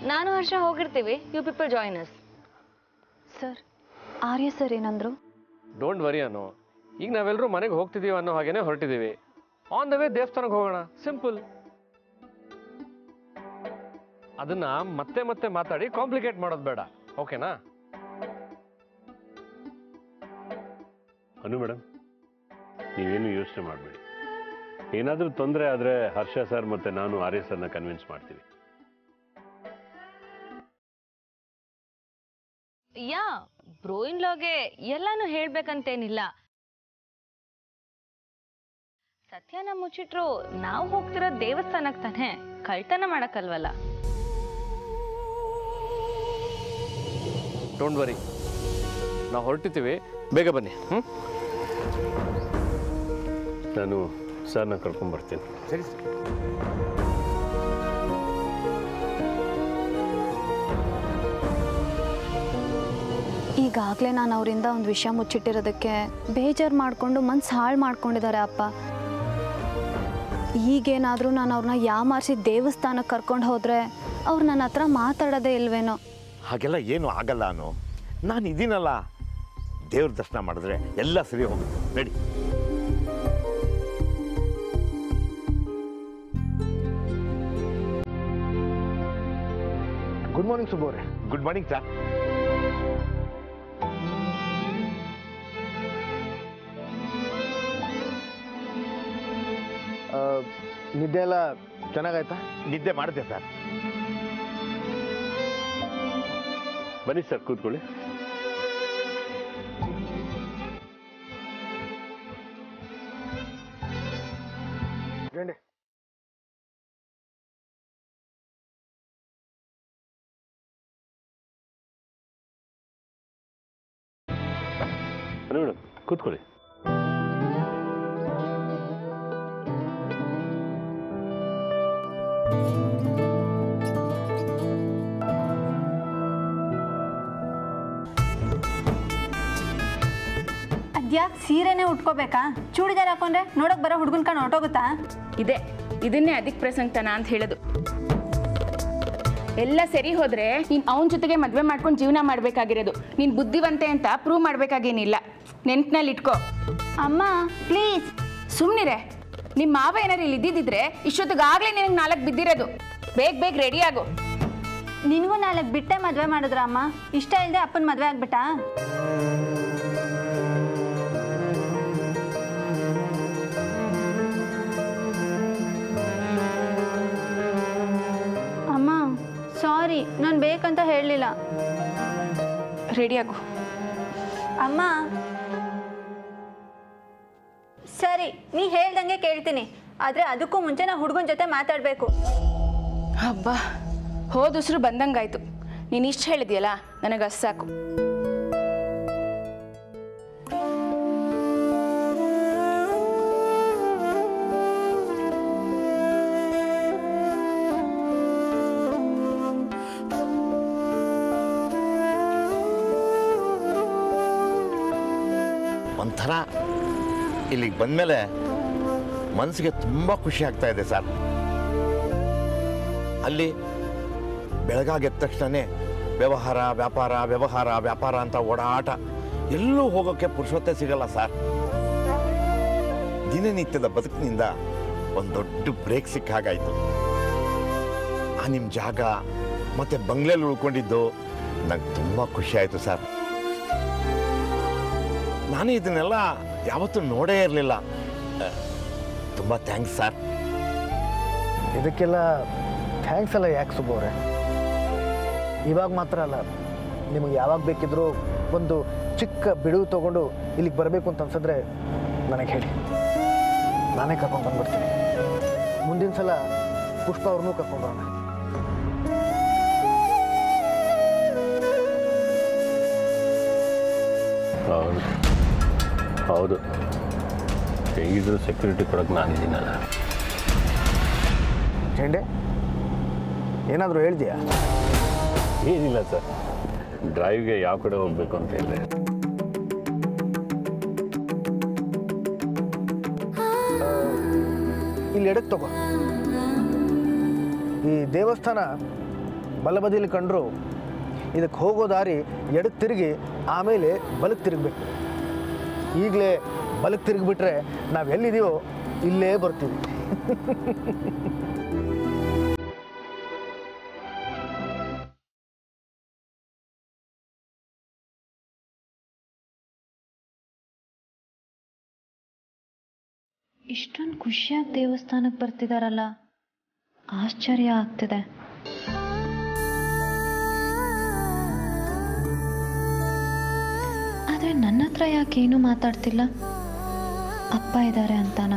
ನಾನು ಹರ್ಷ ಹೋಗಿರ್ತೀವಿ you people join us sir Arya sir ಏನಂದ್ರು ಡೋಂಟ್ ವರಿ ಅನ್ನೋ ಈಗ ನಾವೆಲ್ಲರೂ ಮನೆಗೆ ಹೋಗ್ತಿದೀವಿ ಅನ್ನೋ ಹಾಗೇನೆ ಹೊರಟಿದ್ದೀವಿ ಆನ್ ದ ವೇ ದೇವಸ್ಥಾನಕ್ಕೆ ಹೋಗೋಣ ಸಿಂಪಲ್ ಅದನ್ನ ಮತ್ತೆ ಮತ್ತೆ ಮಾತಾಡಿ ಕಾಂಪ್ಲಿಕೇಟ್ ಮಾಡೋದು ಬೇಡ ಓಕೆನಾ ಅನು ಮೇಡಮ್ ನೀವೇನು ಯೋಚನೆ ಮಾಡಬೇಡಿ ಏನಾದರೂ ತೊಂದರೆ ಆದರೆ ಹರ್ಷ ಸರ್ ಮತ್ತು ನಾನು ಆರ್ಯ ಸರ್ನ ಕನ್ವಿನ್ಸ್ ಮಾಡ್ತೀವಿ ಯಾ ಬ್ರೋಯಿನ್ ಲಾಗೆ ಎಲ್ಲಾನು ಹೇಳ್ಬೇಕಂತೇನಿಲ್ಲ ಸತ್ಯನ ಮುಚ್ಚಿಟ್ರು ನಾವು ಹೋಗ್ತಿರೋ ದೇವಸ್ಥಾನಕ್ಕೆ ತಾನೆ ಕಳ್ತನ ಮಾಡಕ್ಕಲ್ವಲ್ಲ ಡೋಂಟ್ ವರಿ ನಾವು ಹೊರಟಿದ್ದೀವಿ ಬೇಗ ಬನ್ನಿ ಹ್ಞೂ ನಾನು ಸರ್ನ ಕರ್ಕೊಂಡ್ಬರ್ತೀನಿ ಸರಿ ಈಗಾಗಲೇ ನಾನು ಅವರಿಂದ ಒಂದು ವಿಷಯ ಮುಚ್ಚಿಟ್ಟಿರೋದಕ್ಕೆ ಬೇಜಾರು ಮಾಡಿಕೊಂಡು ಮನ್ಸು ಹಾಳು ಮಾಡ್ಕೊಂಡಿದ್ದಾರೆ ಅಪ್ಪ ಈಗೇನಾದರೂ ನಾನು ಅವ್ರನ್ನ ಯಾಮಾರಿಸಿ ದೇವಸ್ಥಾನಕ್ಕೆ ಕರ್ಕೊಂಡು ಹೋದರೆ ಅವ್ರು ನನ್ನ ಹತ್ರ ಮಾತಾಡೋದೇ ಇಲ್ವೇನೋ ಹಾಗೆಲ್ಲ ಏನು ಆಗಲ್ಲ ಅನು ನಾನು ಇದೀನಲ್ಲ ದೇವ್ರ ದರ್ಶನ ಮಾಡಿದ್ರೆ ಎಲ್ಲ ಸರಿ ಹೋಗುತ್ತೆ ನಡಿ ಗುಡ್ ಮಾರ್ನಿಂಗ್ ಸುಬ್ಬು ಅವರೇ ಗುಡ್ ಮಾರ್ನಿಂಗ್ ಸರ್ ನಿದ್ದೆ ಎಲ್ಲ ಚೆನ್ನಾಗಾಯ್ತಾ ನಿದ್ದೆ ಮಾಡಿದೆ ಸರ್ ಬನ್ನಿ ಸರ್ ಕೂತ್ಕೊಳ್ಳಿ ಗಂಡೆ ಅನು ಮೇಡಮ್ ಕೂತ್ಕೊಳ್ಳಿ ಅದ್ಯಾಕೆ ಸೀರೆನೇ ಉಟ್ಕೋಬೇಕಾ ಚೂಡಿದಾರ್ ಹಾಕೊಂಡ್ರೆ ನೋಡಕ್ ಬರೋ ಹುಡುಗನ್ ಕಣ್ ಹೊರಟೋಗುತ್ತಾ ಇದೆ ಇದನ್ನೇ ಅದಕ್ಕೆ ಪ್ರಸಂಗತನ ಅಂತ ಹೇಳೋದು ಎಲ್ಲ ಸರಿ ಹೋದ್ರೆ ನೀನ್ ಅವನ ಜೊತೆಗೆ ಮದ್ವೆ ಮಾಡ್ಕೊಂಡು ಜೀವನ ಮಾಡ್ಬೇಕಾಗಿರೋದು ನೀನ್ ಬುದ್ಧಿವಂತೆ ಅಂತ ಪ್ರೂವ್ ಮಾಡ್ಬೇಕಾಗೇನಿಲ್ಲ ನೆನ್ಪಿನಲ್ಲಿ ಇಟ್ಕೋ ಅಮ್ಮ ಪ್ಲೀಸ್ ಸುಮ್ನಿರೆ ನಿಮ್ಮ ಮಾವ ಏನಾರು ಇಲ್ಲಿ ಇದ್ದಿದ್ರೆ ಇಷ್ಟೊತ್ತಿಗಾಗ್ಲೇ ನಿನಗೆ ನಾಲ್ಕು ಬಿದ್ದಿರೋದು ಬೇಗ ಬೇಗ ರೆಡಿ ಆಗು ನಿನಗೂ ನಾಲ್ಕು ಬಿಟ್ಟೆ ಮದ್ವೆ ಮಾಡಿದ್ರ ಅಮ್ಮ ಇಷ್ಟ ಇಲ್ಲದೆ ಅಪ್ಪನ ಮದ್ವೆ ಆಗ್ಬಿಟ್ಟಾ ಅಮ್ಮ ಸಾರಿ ನಾನು ಬೇಕಂತ ಹೇಳಲಿಲ್ಲ ರೆಡಿ ಆಗು ಅಮ್ಮ ಸರಿ ನೀ ಹೇಳ್ದಂಗೆ ಕೇಳ್ತೀನಿ ಆದರೆ ಅದಕ್ಕೂ ಮುಂಚೆ ನಾ ಹುಡುಗನ ಜೊತೆ ಮಾತಾಡಬೇಕು ಹಬ್ಬ ಹೋದಸ್ರು ಬಂದಂಗಾಯ್ತು ನೀನು ಇಷ್ಟು ಹೇಳಿದ್ಯಲ್ಲ ನನಗೆ ಅಷ್ಟು ಸಾಕು ಒಂಥರ ಇಲ್ಲಿಗೆ ಬಂದಮೇಲೆ ಮನಸ್ಸಿಗೆ ತುಂಬ ಖುಷಿ ಆಗ್ತಾ ಇದೆ ಸರ್ ಅಲ್ಲಿ ಬೆಳಗಾಗಿ ಎದ್ದ ತಕ್ಷಣನೇ ವ್ಯವಹಾರ ವ್ಯಾಪಾರ ವ್ಯವಹಾರ ವ್ಯಾಪಾರ ಅಂತ ಓಡಾಟ ಎಲ್ಲೂ ಹೋಗೋಕ್ಕೆ ಪುರುಷೊತ್ತೆ ಸಿಗಲ್ಲ ಸರ್ ದಿನನಿತ್ಯದ ಬದುಕಿನಿಂದ ಒಂದು ದೊಡ್ಡ ಬ್ರೇಕ್ ಸಿಕ್ಕ ಹಾಗಾಯ್ತು ಆ ನಿಮ್ಮ ಜಾಗ ಮತ್ತೆ ಬಂಗ್ಲೆಯಲ್ಲಿ ಉಳ್ಕೊಂಡಿದ್ದು ನಂಗೆ ತುಂಬ ಖುಷಿ ಆಯಿತು ಸರ್ ನಾನು ಇದನ್ನೆಲ್ಲ ಯಾವತ್ತೂ ನೋಡೇ ಇರಲಿಲ್ಲ ತುಂಬ ಥ್ಯಾಂಕ್ಸ್ ಸರ್ ಇದಕ್ಕೆಲ್ಲ ಥ್ಯಾಂಕ್ಸ್ ಎಲ್ಲ ಯಾಕೆ ಸುಬ್ಬು ಅವರೇ ಇವಾಗ ಮಾತ್ರ ಅಲ್ಲ ನಿಮಗೆ ಯಾವಾಗ ಬೇಕಿದ್ರೂ ಒಂದು ಚಿಕ್ಕ ಬಿಡುವು ತೊಗೊಂಡು ಇಲ್ಲಿಗೆ ಬರಬೇಕು ಅಂತ ಅನ್ಸಿದ್ರೆ ನನಗೆ ಹೇಳಿ ನಾನೇ ಕರ್ಕೊಂಡು ಬಂದ್ಬಿಡ್ತೀನಿ ಮುಂದಿನ ಸಲ ಪುಷ್ಪ ಅವ್ರನ್ನೂ ಕರ್ಕೊಂಡು ಬರೋಣ ಹೌದು ಹೌದು ಹೇಗಿದ್ರು ಸೆಕ್ಯೂರಿಟಿ ಕೊಡೋಕೆ ನಾನಿದ್ದೀನಲ್ಲ ಚೆಂಡೆ ಏನಾದರೂ ಹೇಳ್ತೀಯಾ ಏನಿಲ್ಲ ಸರ್ ಡ್ರೈವ್ಗೆ ಯಾವ ಕಡೆ ಹೋಗ್ಬೇಕು ಅಂತ ಹೇಳಿದೆ ಇಲ್ಲಿ ಎಡಕ್ಕೆ ತಗೋ ಈ ದೇವಸ್ಥಾನ ಬಲಬದಿಲಿ ಕಂಡ್ರು ಇದಕ್ಕೆ ಹೋಗೋ ದಾರಿ ಎಡಕ್ಕೆ ತಿರುಗಿ ಆಮೇಲೆ ಬಲಕ್ಕೆ ತಿರುಗಬೇಕು ಈಗಲೇ ಬಲಕ್ಕೆ ತಿರುಗಿಬಿಟ್ರೆ ನಾವು ಎಲ್ಲಿದೆಯೋ ಇಲ್ಲೇ ಬರ್ತೀವಿ ಇಷ್ಟೊಂದು ಖುಷಿಯಾಗಿ ದೇವಸ್ಥಾನಕ್ಕೆ ಬರ್ತಿದಾರಲ್ಲ ಆಶ್ಚರ್ಯ ಆಗ್ತಿದೆ ಆದರೆ ನನ್ನ ಹತ್ರ ಯಾಕೆ ಏನು ಮಾತಾಡ್ತಿಲ್ಲ ಅಪ್ಪ ಇದ್ದಾರೆ ಅಂತಾನ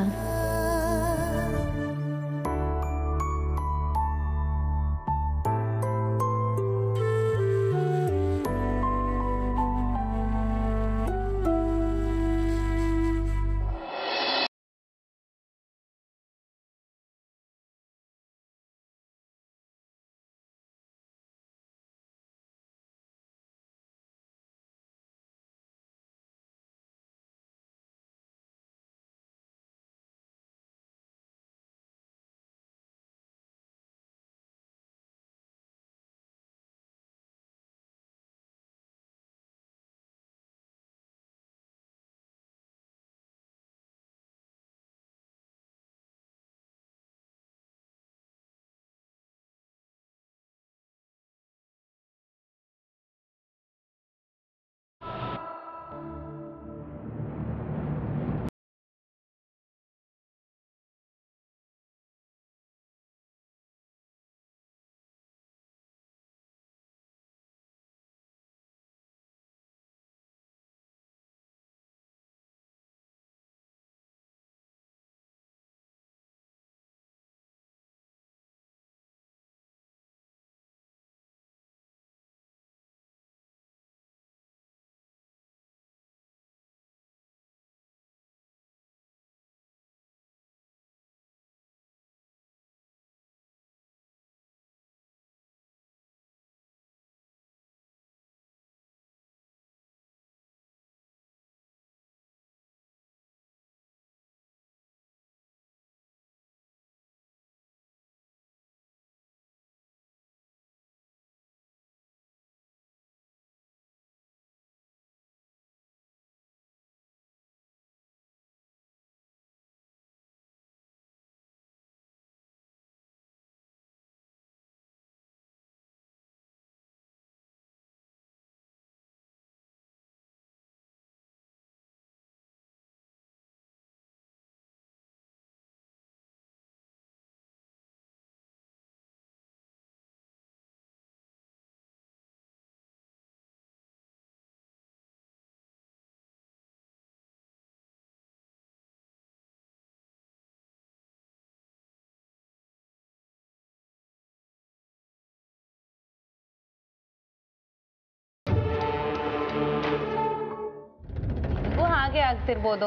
ನಿಮಗೂ ಹಾಗೆ ಆಗ್ತಿರ್ಬೋದು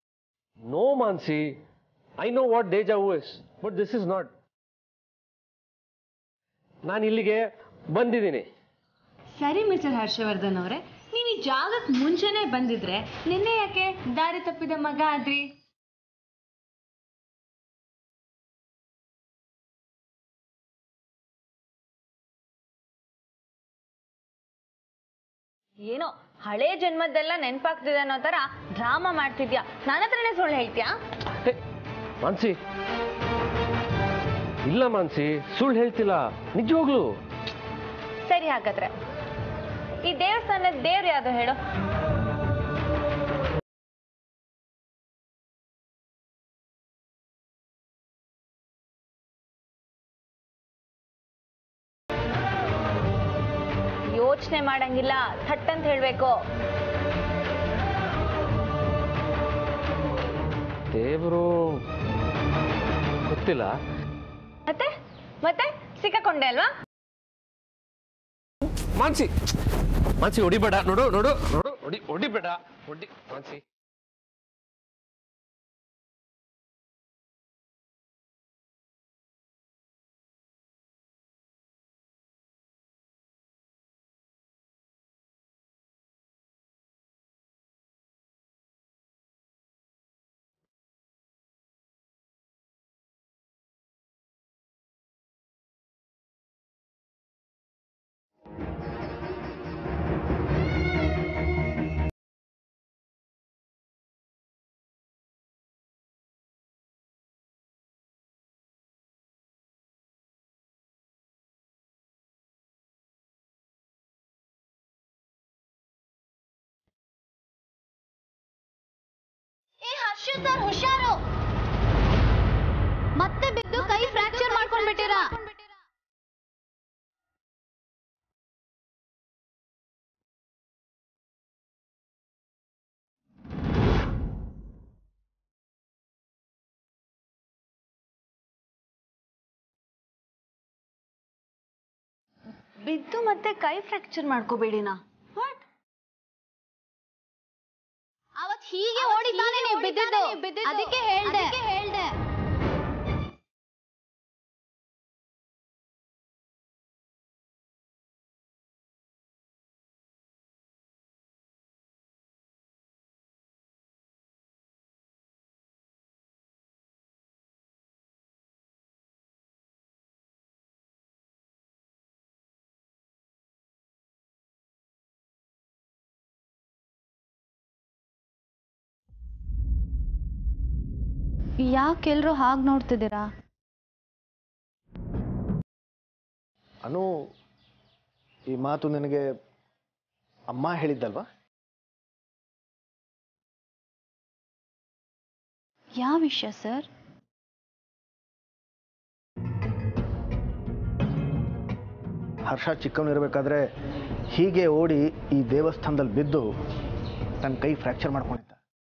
no Mansi I know what ಡೇಜಾ who is but this is not ನಾನು ಇಲ್ಲಿಗೆ ಬಂದಿದ್ದೀನಿ ಸರಿ ಮಿಸ್ಟರ್ ಹರ್ಷವರ್ಧನ್ ಅವರೇ ನೀವು ಈ ಜಾಗಕ್ಕೆ ಮುಂಚೆನೆ ಬಂದಿದ್ರೆ ನಿನ್ನೆ ಯಾಕೆ ದಾರಿ ತಪ್ಪಿದ ಮಗ ಆದ್ರಿ ಏನೋ ಹಳೆ ಜನ್ಮದ್ದೆಲ್ಲ ನೆನ್ಪಾಗ್ತಿದೆ ಅನ್ನೋ ತರ ಡ್ರಾಮಾ ಮಾಡ್ತಿದ್ಯಾ ನನ್ನ ಹತ್ರನೇ ಸುಳ್ಳು ಹೇಳ್ತೀಯಾ ಹೇ, ಮಾನ್ಸಿ ಇಲ್ಲ ಮಾನ್ಸಿ ಸುಳ್ಳು ಹೇಳ್ತಿಲ್ಲ ನಿಜವಾಗ್ಲು ಸರಿ ಹಾಗಾದ್ರೆ ಈ ದೇವಸ್ಥಾನದ ದೇವ್ರು ಯಾವ್ದು ಹೇಳು ಯೋಚನೆ ಮಾಡಂಗಿಲ್ಲ ಥಟ್ ಅಂತ ಹೇಳ್ಬೇಕು ದೇವರು ಗೊತ್ತಿಲ್ಲ ಮತ್ತೆ ಮತ್ತೆ ಸಿಕ್ಕಾಕೊಂಡೆ ಅಲ್ವಾ ಮಾನ್ಸಿ ಮಾನ್ಸಿ ಹೊಡಿಬೇಡ ನೋಡು ನೋಡು ನೋಡು ಹೊಡಿ ಹೊಡಿಬೇಡ ಹೊಡಿ ಮಾನ್ಸಿ ಹರ್ಷು ಸರ್ ಹುಷಾರು ಮತ್ತೆ ಬಿದ್ದು ಕೈ ಫ್ರಾಕ್ಚರ್ ಮಾಡ್ಕೊಂಡ್ಬಿಟ್ಟಿರಾ ಬಿದ್ದು ಮತ್ತೆ ಕೈ ಫ್ರಾಕ್ಚರ್ ಮಾಡ್ಕೋಬೇಡಿನಾ ಅವತ್ ಹೀಗೆ ಓಡಿದ್ದಾನೆ ನೀವು ಬಿದ್ದಿದ್ದು ಅದಕ್ಕೆ ಹೇಳ್ದೆ ಹೇಳ್ದೆ ಯಾಕೆಲ್ರು ಹಾಗೆ ನೋಡ್ತಿದ್ದೀರಾ ಅನು ಈ ಮಾತು ನಿನಗೆ ಅಮ್ಮ ಹೇಳಿದ್ದಲ್ವಾ ಯಾವ ವಿಷಯ ಸರ್ ಹರ್ಷ ಚಿಕ್ಕವನಿರ್ಬೇಕಾದ್ರೆ ಹೀಗೆ ಓಡಿ ಈ ದೇವಸ್ಥಾನದಲ್ಲಿ ಬಿದ್ದು ತನ್ನ ಕೈ ಫ್ರ್ಯಾಕ್ಚರ್ ಮಾಡ್ಕೊಂಡಿದ್ದ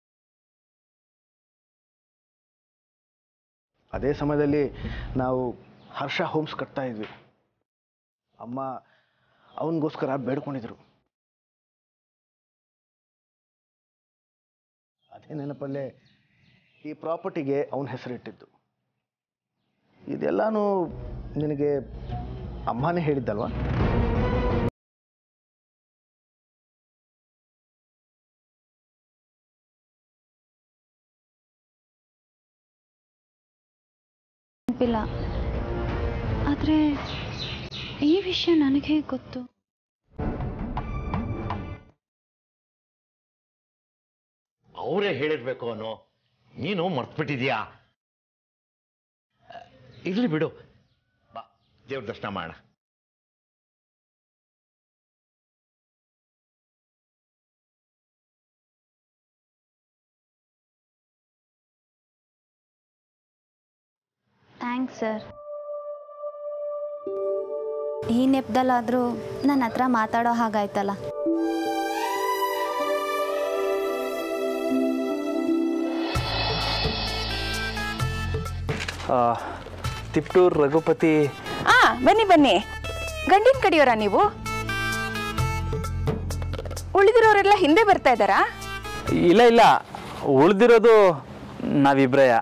ಅದೇ ಸಮಯದಲ್ಲಿ ನಾವು ಹರ್ಷ ಹೋಮ್ಸ್ ಕಟ್ತಾ ಇದ್ವಿ ಅಮ್ಮ ಅವನಿಗೋಸ್ಕರ ಬೇಡ್ಕೊಂಡಿದ್ರು ಅದೇ ನೆನಪಲ್ಲೇ ಈ ಪ್ರಾಪರ್ಟಿಗೆ ಅವನ ಹೆಸರಿಟ್ಟಿದ್ದು ಇದೆಲ್ಲಾನು ನಿನಗೆ ಅಮ್ಮನೇ ಹೇಳಿದ್ದಲ್ವಾ ನೆನಪಿಲ್ಲ ಆದರೆ ಈ ವಿಷಯ ನನಗೆ ಹೇಗೆ ಗೊತ್ತು ಅವರೇ ಹೇಳಿರ್ಬೇಕು ಅನ್ನೋ ನೀನು ಮರ್ತ್ಬಿಟ್ಟಿದ್ಯಾ ಇರ್ಲಿ ಬಿಡು ಬಾ ದೇವ್ರ ದರ್ಶನ ಮಾಡೋಣ ಥ್ಯಾಂಕ್ಸ್ ಸರ್ ಈ ನೆಪದಲ್ಲಾದರೂ ನನ್ನ ಹತ್ರ ಮಾತಾಡೋ ಹಾಗಾಯ್ತಲ್ಲ ತಿಪ್ಟೂರ್ ರಘುಪತಿ ಆ ಬನ್ನಿ ಬನ್ನಿ ಗಂಡಿನ ಕಡಿಯೋರಾ ನೀವು ಉಳಿದಿರೋರೆಲ್ಲ ಹಿಂದೆ ಬರ್ತಾ ಇದ್ದಾರಾ ಇಲ್ಲ ಇಲ್ಲ ಉಳಿದಿರೋದು ನಾವಿಬ್ರಯ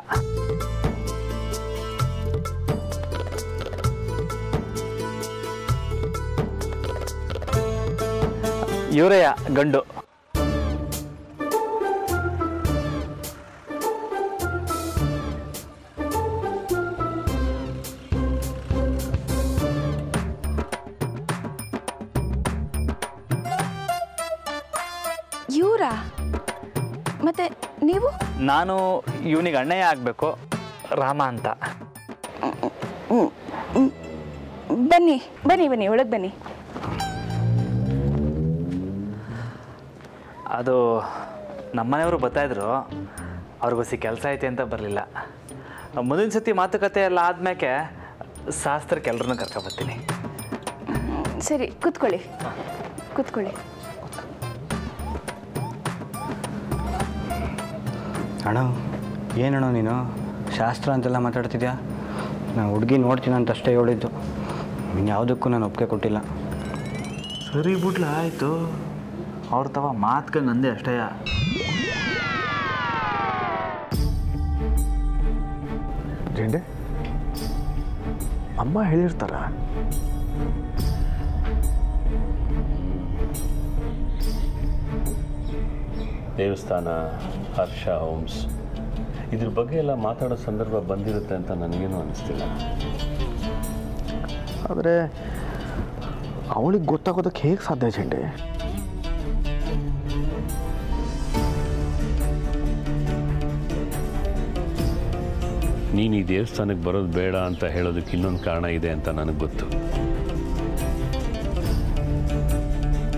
ಇವರಯ್ಯ ಗಂಡು ಇವರಾ ಮತ್ತೆ ನೀವು ನಾನು ಇವನಿಗೆ ಅಣ್ಣಯ್ಯ ಆಗಬೇಕು ರಾಮ ಅಂತ ಬನ್ನಿ ಬನ್ನಿ ಬನ್ನಿ ಒಳಗೆ ಬನ್ನಿ ಅದು ನಮ್ಮನೆಯವರು ಬರ್ತಾಯಿದ್ರು ಅವ್ರಿಗೋಸಿ ಕೆಲಸ ಐತೆ ಅಂತ ಬರಲಿಲ್ಲ ಮುಂದಿನ ಸತಿ ಮಾತುಕತೆ ಎಲ್ಲ ಆದ್ಮೇಕೆ ಶಾಸ್ತ್ರಕ್ಕೆ ಎಲ್ರನ್ನೂ ಕರ್ಕೊಬರ್ತೀನಿ ಸರಿ ಕೂತ್ಕೊಳ್ಳಿ ಕೂತ್ಕೊಳ್ಳಿ ಅಣ್ಣ ಏನಣ್ಣ ನೀನು ಶಾಸ್ತ್ರ ಅಂತೆಲ್ಲ ಮಾತಾಡ್ತಿದ್ಯಾ ನಾನು ಹುಡುಗಿ ನೋಡ್ತೀನಿ ಅಂತ ಅಷ್ಟೇ ಹೇಳಿದ್ದು ಇನ್ಯಾವುದಕ್ಕೂ ನಾನು ಒಪ್ಪಿಗೆ ಕೊಟ್ಟಿಲ್ಲ ಸರಿ ಬಿಡ್ಲ ಆಯಿತು ಅವ್ರ ತವ ಮಾತ್ಕಂಗೆ ಅಂದೆ ಅಷ್ಟೇ ಜೆಂಡೆ ಅಮ್ಮ ಹೇಳಿರ್ತಾರ ದೇವಸ್ಥಾನ ಹರ್ಷ ಹೋಮ್ಸ್ ಇದ್ರ ಬಗ್ಗೆ ಎಲ್ಲ ಮಾತಾಡೋ ಸಂದರ್ಭ ಬಂದಿರುತ್ತೆ ಅಂತ ನನಗೇನು ಅನಿಸ್ತಿಲ್ಲ ಆದರೆ ಅವಳಿಗೆ ಗೊತ್ತಾಗೋದಕ್ಕೆ ಹೇಗೆ ಸಾಧ್ಯ ಜೆಂಡೆ ನೀನು ಈ ದೇವಸ್ಥಾನಕ್ಕೆ ಬರೋದು ಬೇಡ ಅಂತ ಹೇಳೋದಕ್ಕೆ ಇನ್ನೊಂದು ಕಾರಣ ಇದೆ ಅಂತ ನನಗೆ ಗೊತ್ತು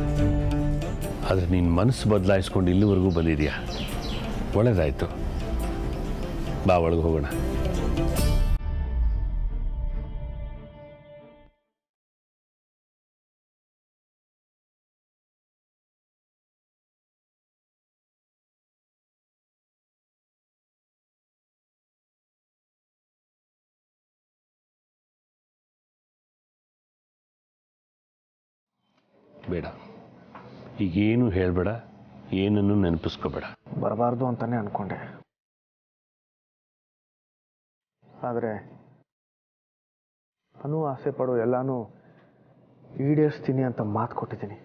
ಆದರೆ ನಿನ್ನ ಮನಸ್ಸು ಬದಲಾಯಿಸ್ಕೊಂಡು ಇಲ್ಲಿವರೆಗೂ ಬಂದಿದೆಯಾ ಒಳ್ಳೇದಾಯಿತು ಬಾ ಒಳಗೆ ಹೋಗೋಣ ಬೇಡ ಈಗೇನು ಹೇಳಬೇಡ ಏನನ್ನು ನೆನಪಿಸ್ಕೋಬೇಡ ಬರಬಾರ್ದು ಅಂತಲೇ ಅಂದ್ಕೊಂಡೆ ಆದರೆ ನಾನು ಆಸೆ ಪಡೋ ಎಲ್ಲನೂ ಈಡೇರಿಸ್ತೀನಿ ಅಂತ ಮಾತು ಕೊಟ್ಟಿದ್ದೀನಿ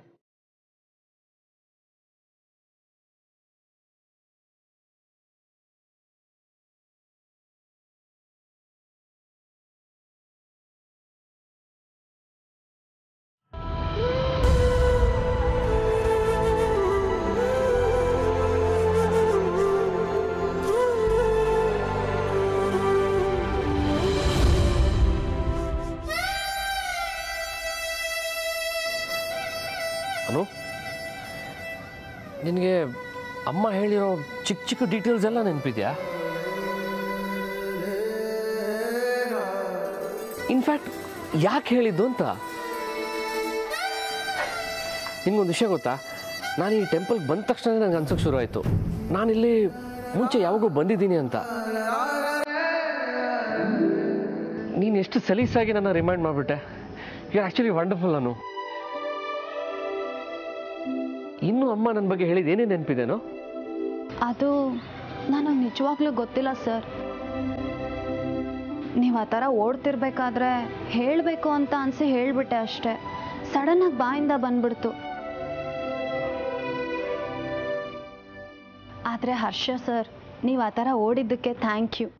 ಅನು ನಿನಗೆ ಅಮ್ಮ ಹೇಳಿರೋ ಚಿಕ್ಕ ಚಿಕ್ಕ ಡೀಟೇಲ್ಸ್ ಎಲ್ಲ ನೆನಪಿದ್ಯಾ ಇನ್ಫ್ಯಾಕ್ಟ್ ಯಾಕೆ ಹೇಳಿದ್ದು ಅಂತ ನಿಮ್ಗೊಂದು ವಿಷಯ ಗೊತ್ತಾ ನಾನು ಈ ಟೆಂಪಲ್ಗೆ ಬಂದ ತಕ್ಷಣ ನನಗೆ ಅನ್ಸೋಕೆ ಶುರು ಆಯಿತು ನಾನಿಲ್ಲಿ ಮುಂಚೆ ಯಾವಾಗೋ ಬಂದಿದ್ದೀನಿ ಅಂತ ನೀನು ಎಷ್ಟು ಸಲೀಸಾಗಿ ನನ್ನ ರಿಮೈಂಡ್ ಮಾಡಿಬಿಟ್ಟೆ ಯು ಆ್ಯಕ್ಚುಲಿ ವಂಡರ್ಫುಲ್ ನಾನು ಇನ್ನು ಅಮ್ಮ ನನ್ನ ಬಗ್ಗೆ ಹೇಳಿದ ಏನೇನು ನೆನಪಿದೇನೋ ಅದು ನನಗೆ ನಿಜವಾಗ್ಲೂ ಗೊತ್ತಿಲ್ಲ ಸರ್ ನೀವು ಆ ಥರ ಓಡ್ತಿರ್ಬೇಕಾದ್ರೆ ಹೇಳಬೇಕು ಅಂತ ಅನಿಸಿ ಹೇಳಿಬಿಟ್ಟೆ ಅಷ್ಟೇ ಸಡನ್ನಾಗಿ ಬಾಯಿಂದ ಬಂದ್ಬಿಡ್ತು ಆದರೆ ಹರ್ಷ ಸರ್ ನೀವು ಆ ಥರ ಓಡಿದ್ದಕ್ಕೆ ಥ್ಯಾಂಕ್ ಯು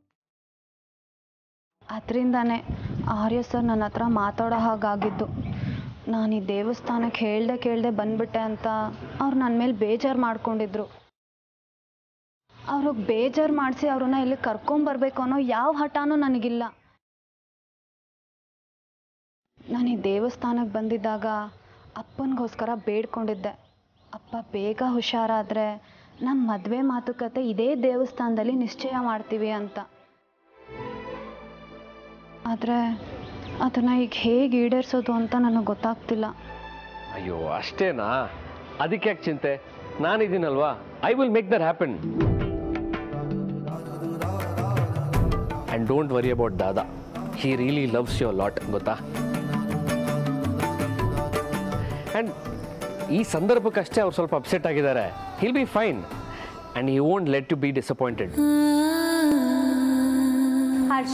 ಅದರಿಂದಾನೇ ಆರ್ಯ ಸರ್ ನನ್ನ ಹತ್ರ ಮಾತಾಡೋ ಹಾಗಾಗಿದ್ದು ನಾನು ಈ ದೇವಸ್ಥಾನಕ್ಕೆ ಹೇಳ್ದೆ ಕೇಳ್ದೆ ಬಂದ್ಬಿಟ್ಟೆ ಅಂತ ಅವ್ರು ನನ್ನ ಮೇಲೆ ಬೇಜಾರು ಮಾಡ್ಕೊಂಡಿದ್ರು ಅವ್ರಿಗೆ ಬೇಜಾರು ಮಾಡಿಸಿ ಅವ್ರನ್ನ ಇಲ್ಲಿ ಕರ್ಕೊಂಬರ್ಬೇಕು ಅನ್ನೋ ಯಾವ ಹಠನೂ ನನಗಿಲ್ಲ ನಾನು ಈ ದೇವಸ್ಥಾನಕ್ಕೆ ಬಂದಿದ್ದಾಗ ಅಪ್ಪನಿಗೋಸ್ಕರ ಬೇಡ್ಕೊಂಡಿದ್ದೆ ಅಪ್ಪ ಬೇಗ ಹುಷಾರಾದರೆ ನಮ್ಮ ಮದುವೆ ಮಾತುಕತೆ ಇದೇ ದೇವಸ್ಥಾನದಲ್ಲಿ ನಿಶ್ಚಯ ಮಾಡ್ತೀವಿ ಅಂತ ಆದರೆ ಅದನ್ನು ಈಗ ಹೇಗೆ ಈಡೇರಿಸೋದು ಅಂತ ನನಗೆ ಗೊತ್ತಾಗ್ತಿಲ್ಲ ಅಯ್ಯೋ ಅಷ್ಟೇನಾ ಅದಕ್ಕೆ ಯಾಕೆ ಚಿಂತೆ ನಾನಿದ್ದೀನಲ್ವಾ I will make that happen and don't worry about Dada he really loves your lot ಗೊತ್ತಾ ಆ್ಯಂಡ್ ಈ ಸಂದರ್ಭಕ್ಕಷ್ಟೇ ಅವ್ರು ಸ್ವಲ್ಪ ಅಪ್ಸೆಟ್ ಆಗಿದ್ದಾರೆ he'll be fine and you won't let to be disappointed Harsha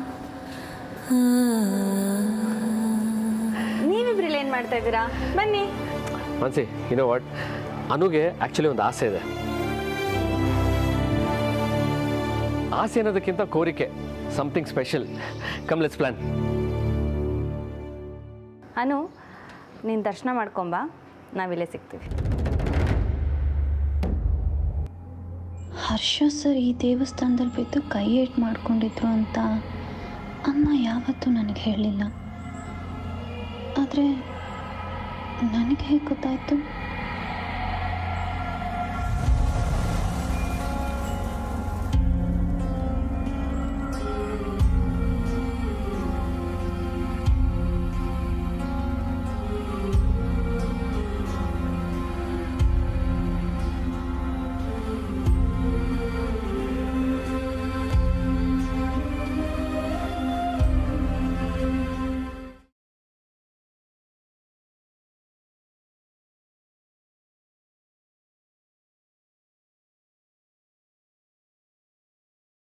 ನೀವಿಬ್ರಲ್ಲಿ ಏನ್ ಮಾಡ್ತಾ ಇದ್ದೀರಾ ಬನ್ನಿ ಮನ್ಸಿ ನೋ ವಾಟ್ ಅನುಗೆ ಆ್ಯಕ್ಚುಲಿ ಒಂದು ಆಸೆ ಇದೆ ಆಸೆ ಅನ್ನೋದಕ್ಕಿಂತ ಕೋರಿಕೆ something special come let's plan Anu ನೀನು ದರ್ಶನ ಮಾಡ್ಕೊಂಬ ನಾವಿಲ್ಲೇ ಸಿಗ್ತೀವಿ ಹರ್ಷ ಸರ್ ಈ ದೇವಸ್ಥಾನದಲ್ಲಿ ಬಿದ್ದು ಕೈ ಏಟ್ ಮಾಡ್ಕೊಂಡಿದ್ರು ಅಂತ ಅಮ್ಮ ಯಾವತ್ತೂ ನನಗೆ ಹೇಳಿಲ್ಲ ಆದರೆ ನನಗೆ ಹೇಗೆ ಗೊತ್ತಾಯಿತು